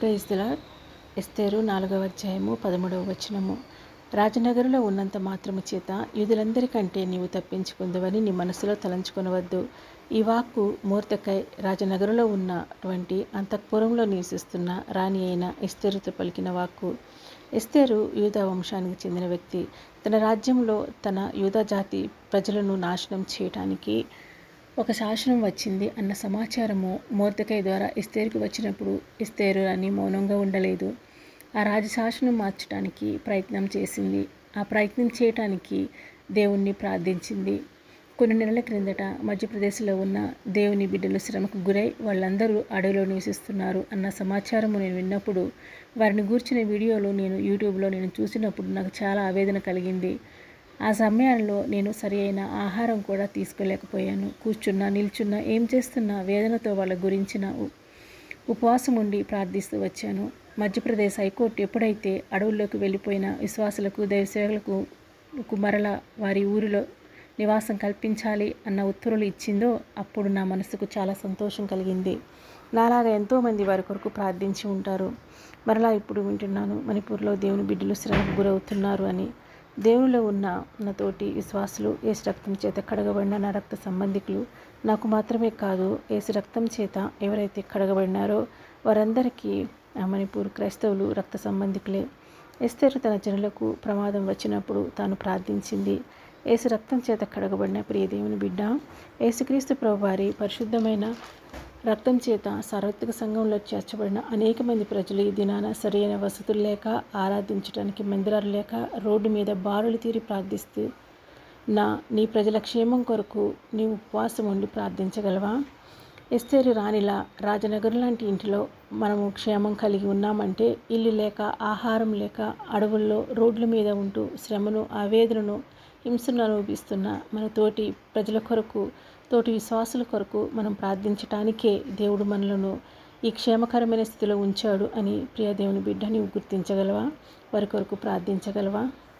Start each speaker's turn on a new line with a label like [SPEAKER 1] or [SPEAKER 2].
[SPEAKER 1] క్రైస్తుల ఎస్తేరు నాలుగవ అధ్యాయము పదమూడవ వచనము రాజనగరులో ఉన్నంత మాత్రము చేత యూదులందరికంటే నీవు తప్పించుకుందువని నీ మనసులో తలంచుకొనవద్దు ఈ వాక్కు మూర్తకై రాజనగరులో ఉన్నటువంటి అంతఃపురంలో నివసిస్తున్న రాణి అయిన ఎస్తేరుతో పలికిన వాక్కు ఎస్తేరు యూదా వంశానికి చెందిన వ్యక్తి తన రాజ్యంలో తన యూదా జాతి ప్రజలను నాశనం చేయటానికి ఒక శాసనం వచ్చింది అన్న సమాచారము మోర్దకై ద్వారా ఇస్తేరుకు వచ్చినప్పుడు ఇస్తేరు అని మౌనంగా ఉండలేదు ఆ రాజశాసనం మార్చడానికి ప్రయత్నం చేసింది ఆ ప్రయత్నం చేయటానికి దేవుణ్ణి ప్రార్థించింది కొన్ని నెలల క్రిందట మధ్యప్రదేశ్లో ఉన్న దేవుని బిడ్డలు శ్రమకు గురై వాళ్ళందరూ అడవిలో నివసిస్తున్నారు అన్న సమాచారము నేను విన్నప్పుడు వారిని గూర్చిన వీడియోలు నేను యూట్యూబ్లో నేను చూసినప్పుడు నాకు చాలా ఆవేదన కలిగింది ఆ సమయాల్లో నేను సరి అయిన ఆహారం కూడా తీసుకోలేకపోయాను కూర్చున్నా నిల్చున్నా ఏం చేస్తున్నా వేదనతో వాళ్ళ గురించిన ఉ- ఉపవాసం ఉండి ప్రార్థిస్తూ వచ్చాను మధ్యప్రదేశ్ హైకోర్టు ఎప్పుడైతే అడవుల్లోకి వెళ్ళిపోయిన విశ్వాసులకు దైవసేవకులకు కు మరల వారి ఊరిలో నివాసం కల్పించాలి అన్న ఉత్తర్వులు ఇచ్చిందో అప్పుడు నా మనసుకు చాలా సంతోషం కలిగింది నాలాగా ఎంతోమంది వారి కొరకు ప్రార్థించి ఉంటారు మరలా ఇప్పుడు వింటున్నాను మణిపూర్లో దేవుని బిడ్డలు శ్రమకు గురవుతున్నారు అని దేవునిలో ఉన్న నా తోటి విశ్వాసులు ఏసు రక్తం చేత కడగబడిన నా రక్త సంబంధికులు నాకు మాత్రమే కాదు ఏసు రక్తం చేత ఎవరైతే కడగబడినారో వారందరికీ ఆ మణిపూర్ క్రైస్తవులు రక్త సంబంధికులే ఎస్తేరు తన జనులకు ప్రమాదం వచ్చినప్పుడు తాను ప్రార్థించింది ఏసు రక్తం చేత కడగబడిన ప్రియ దేవుని బిడ్డ ఏసుక్రీస్తు ప్రభు వారి పరిశుద్ధమైన రక్తం చేత సార్వత్రిక సంఘంలో చేర్చబడిన అనేక మంది ప్రజలు ఈ దినాన సరైన వసతులు లేక ఆరాధించడానికి మందిరాలు లేక రోడ్డు మీద బారులు తీరి ప్రార్థిస్తూ నా నీ ప్రజల క్షేమం కొరకు నీ ఉపవాసం ఉండి ప్రార్థించగలవా ఎస్తేరు రాణిలా రాజనగర్ లాంటి ఇంటిలో మనము క్షేమం కలిగి ఉన్నామంటే ఇల్లు లేక ఆహారం లేక అడవుల్లో రోడ్ల మీద ఉంటూ శ్రమను ఆవేదనను హింసను అనుభవిస్తున్న మన తోటి ప్రజల కొరకు తోటి విశ్వాసుల కొరకు మనం ప్రార్థించటానికే దేవుడు మనలను ఈ క్షేమకరమైన స్థితిలో ఉంచాడు అని ప్రియ దేవుని బిడ్డ నీవు గుర్తించగలవా వారి కొరకు ప్రార్థించగలవా